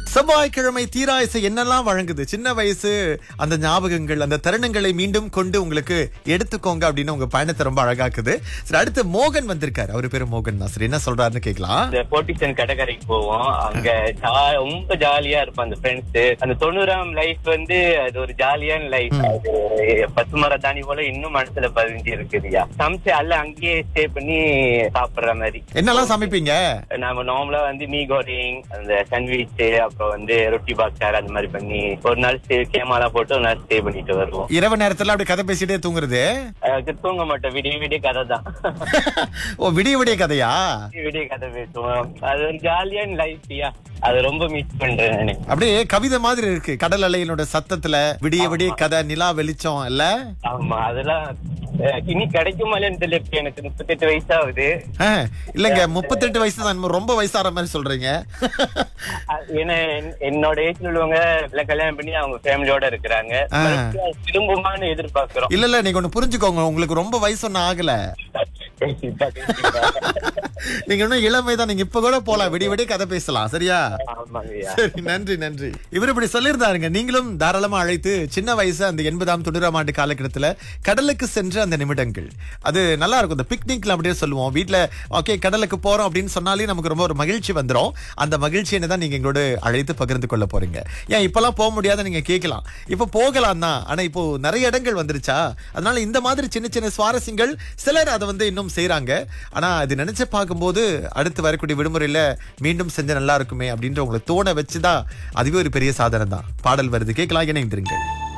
செவ்வாய்க்கிழமை தீராயசை என்னெல்லாம் வழங்குது சின்ன வயசு அந்த ஞாபகங்கள் அந்த தருணங்களை மீண்டும் கொண்டு உங்களுக்கு எடுத்துக்கோங்க அப்படின்னு உங்க பயணத்தை ரொம்ப அழகாக்குது சரி அடுத்து மோகன் வந்திருக்காரு அவரு பேரு மோகன் தான் சரி என்ன சொல்றாருன்னு கேட்கலாம் இந்த போட்டிசன் கடற்கரைக்கு போவோம் அங்க ஜா- ரொம்ப ஜாலியா இருப்போம் அந்த ஃப்ரெண்ட்ஸ் அந்த தொண்ணூறாம் லைஃப் வந்து அது ஒரு ஜாலியான லைஃப் அது பசுமர தானி போல இன்னும் மனசுல பதிஞ்சு இருக்குதுயா சமைச்சு அல்ல அங்கேயே ஸ்டே பண்ணி சாப்பிடுற மாதிரி என்னெல்லாம் சமைப்பீங்க நாம நார்மலா வந்து மீ கோரிங் அந்த சாண்ட்விச் அப்புறம் வந்து ரொட்டி பாக்ஸார் அந்த மாதிரி பண்ணி ஒரு நாள் ஸ்டே கேமாலா போட்டு ஒரு நாள் ஸ்டே பண்ணிட்டு வருவோம் இரவு நேரத்துல அப்படி கதை பேசிட்டே தூங்குறது அதுக்கு தூங்க மாட்டோம் விடிய விடிய கதை தான் ஓ விடிய விடிய கதையா விடிய கதை பேசுவோம் அது ஒரு ஜாலியான லைஃப்யா அது ரொம்ப மிஸ் பண்றேன் நானு அப்படியே கவிதை மாதிரி இருக்கு கடல் அலையினோட சத்தத்துல விடிய விடிய கதை நிலா வெளிச்சம் இல்ல ஆமா அதெல்லாம் அஹ், இனி கிடைக்குமா இல்லைன்னு தெரியல இப்ப எனக்கு முப்பத்தெட்டு வயசு ஆகுது ஆ, இல்லங்க முப்பத்தெட்டு வயசு தான் ரொம்ப வயசாற மாதிரி சொல்றீங்க அஹ், ஏன்னா என்- என்னோட ஏஜ்ல உள்ளவங்க எல்லாம் கல்யாணம் பண்ணி அவங்க ஃபேமிலியோட இருக்கிறாங்க ஆ. மறுபடியும் அது திரும்புமான்னு எதிர்பார்க்கிறோம் இல்ல இல்ல நீங்க ஒண்ணு புரிஞ்சுக்கோங்க உங்களுக்கு ரொம்ப வயசு ஒன்னும் ஆகல கண்டிப்பா, கண்டிப்பா. நீங்க இன்னும் இளமை தான் நீங்க இப்ப கூட போலாம் விடிய விடிய கதை பேசலாம் சரியா ஆமாங்கய்யா சரி நன்றி நன்றி இவர் இப்படி சொல்லியிருந்தாருங்க நீங்களும் தாராளமா அழைத்து சின்ன வயசு அந்த எண்பதாம் தொண்ணூறாம் ஆண்டு காலகட்டத்துல கடலுக்கு சென்ற அந்த நிமிடங்கள் அது நல்லா இருக்கும் இந்த பிக்னிக்ல அப்படியே சொல்லுவோம் வீட்ல ஓகே கடலுக்கு போறோம் அப்படின்னு சொன்னாலே நமக்கு ரொம்ப ஒரு மகிழ்ச்சி வந்துரும் அந்த மகிழ்ச்சியை தான் நீங்க எங்களோட அழைத்து பகிர்ந்து கொள்ள போறீங்க ஏன் இப்பெல்லாம் போக முடியாத நீங்க கேட்கலாம் இப்ப போகலாம் தான் ஆனா இப்போ நிறைய இடங்கள் வந்துருச்சா அதனால இந்த மாதிரி சின்ன சின்ன சுவாரஸ்யங்கள் சிலர் அதை வந்து இன்னும் செய்றாங்க ஆனா அது நினைச்சு பார்க்கும்போது அடுத்து வரக்கூடிய விடுமுறையில மீண்டும் செஞ்ச நல்லா இருக்குமே அப்படின்ற உங்களை தோண வச்சுதான் அதுவே ஒரு பெரிய சாதனை தான் பாடல் வருது கேட்கலாம் இணைந்திருங்கள்